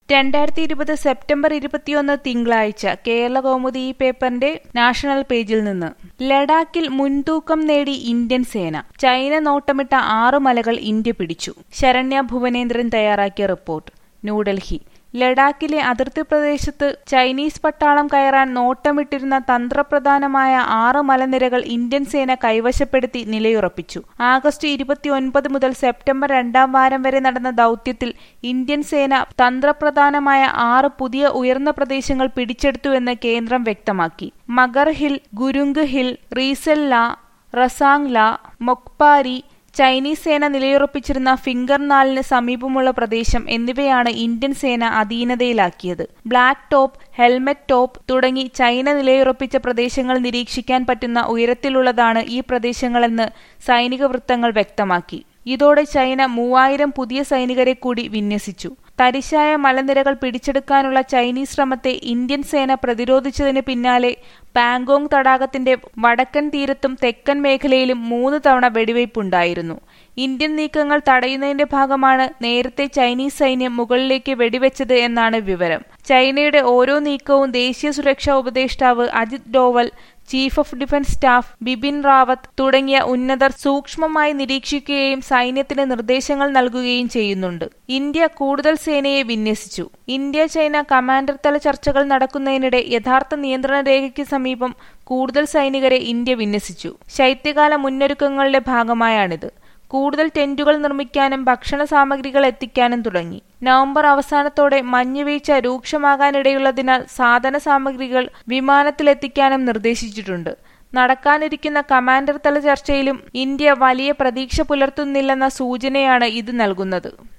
രണ്ടായിരത്തി ഇരുപത് സെപ്റ്റംബർ ഇരുപത്തിയൊന്ന് തിങ്കളാഴ്ച കേരള കൗമുദി ഈ പേപ്പറിന്റെ നാഷണൽ പേജിൽ നിന്ന് ലഡാക്കിൽ മുൻതൂക്കം നേടി ഇന്ത്യൻ സേന ചൈന നോട്ടമിട്ട ആറ് മലകൾ ഇന്ത്യ പിടിച്ചു ശരണ്യ ഭുവനേന്ദ്രൻ തയ്യാറാക്കിയ റിപ്പോർട്ട് ന്യൂഡൽഹി ലഡാക്കിലെ അതിർത്തി പ്രദേശത്ത് ചൈനീസ് പട്ടാളം കയറാൻ നോട്ടമിട്ടിരുന്ന തന്ത്രപ്രധാനമായ ആറ് മലനിരകൾ ഇന്ത്യൻ സേന കൈവശപ്പെടുത്തി നിലയുറപ്പിച്ചു ആഗസ്റ്റ് ഇരുപത്തിയൊൻപത് മുതൽ സെപ്റ്റംബർ രണ്ടാം വാരം വരെ നടന്ന ദൗത്യത്തിൽ ഇന്ത്യൻ സേന തന്ത്രപ്രധാനമായ ആറ് പുതിയ ഉയർന്ന പ്രദേശങ്ങൾ പിടിച്ചെടുത്തുവെന്ന് കേന്ദ്രം വ്യക്തമാക്കി മഗർ ഹിൽ ഗുരുങ്ക് ഹിൽ റീസെല്ല റസാങ്ല മൊക്പാരി ചൈനീസ് സേന നിലയുറപ്പിച്ചിരുന്ന ഫിംഗർ നാലിന് സമീപമുള്ള പ്രദേശം എന്നിവയാണ് ഇന്ത്യൻ സേന അധീനതയിലാക്കിയത് ബ്ലാക്ക് ടോപ്പ് ഹെൽമറ്റ് ടോപ്പ് തുടങ്ങി ചൈന നിലയുറപ്പിച്ച പ്രദേശങ്ങൾ നിരീക്ഷിക്കാൻ പറ്റുന്ന ഉയരത്തിലുള്ളതാണ് ഈ പ്രദേശങ്ങളെന്ന് സൈനിക വൃത്തങ്ങൾ വ്യക്തമാക്കി ഇതോടെ ചൈന മൂവായിരം പുതിയ സൈനികരെ കൂടി വിന്യസിച്ചു തരിശായ മലനിരകൾ പിടിച്ചെടുക്കാനുള്ള ചൈനീസ് ശ്രമത്തെ ഇന്ത്യൻ സേന പ്രതിരോധിച്ചതിന് പിന്നാലെ പാങ്കോങ് തടാകത്തിന്റെ വടക്കൻ തീരത്തും തെക്കൻ മേഖലയിലും മൂന്ന് തവണ വെടിവയ്പുണ്ടായിരുന്നു ഇന്ത്യൻ നീക്കങ്ങൾ തടയുന്നതിന്റെ ഭാഗമാണ് നേരത്തെ ചൈനീസ് സൈന്യം മുകളിലേക്ക് വെടിവെച്ചത് എന്നാണ് വിവരം ചൈനയുടെ ഓരോ നീക്കവും ദേശീയ സുരക്ഷാ ഉപദേഷ്ടാവ് Ajit Doval chief of defence staff Bipin Rawat തുടങ്ങിയ ഉന്നതർ സൂക്ഷ്മമായി നിരീക്ഷിക്കുകയും സൈന്യത്തിന് നിർദ്ദേശങ്ങൾ നൽകുകയും ചെയ്യുന്നുണ്ട് ഇന്ത്യ കൂടുതൽ സേനയെ വിന്യസിച്ചു ഇന്ത്യ ചൈന കമാൻഡർ തല ചർച്ചകൾ നടക്കുന്നതിനിടെ യഥാർത്ഥ നിയന്ത്രണ രേഖയ്ക്ക് സമീപം കൂടുതൽ സൈനികരെ ഇന്ത്യ വിന്യസിച്ചു ശൈത്യകാല മുന്നൊരുക്കങ്ങളുടെ ഭാഗമായാണിത് കൂടുതൽ ടെന്റുകൾ നിർമ്മിക്കാനും ഭക്ഷണ സാമഗ്രികൾ എത്തിക്കാനും തുടങ്ങി നവംബർ അവസാനത്തോടെ മഞ്ഞുവീഴ്ച രൂക്ഷമാകാനിടയുള്ളതിനാൽ സാധന സാമഗ്രികൾ വിമാനത്തിലെത്തിക്കാനും നിർദ്ദേശിച്ചിട്ടുണ്ട് നടക്കാനിരിക്കുന്ന കമാൻഡർ തല ചർച്ചയിലും ഇന്ത്യ വലിയ പ്രതീക്ഷ പുലർത്തുന്നില്ലെന്ന സൂചനയാണ് ഇത് നൽകുന്നത്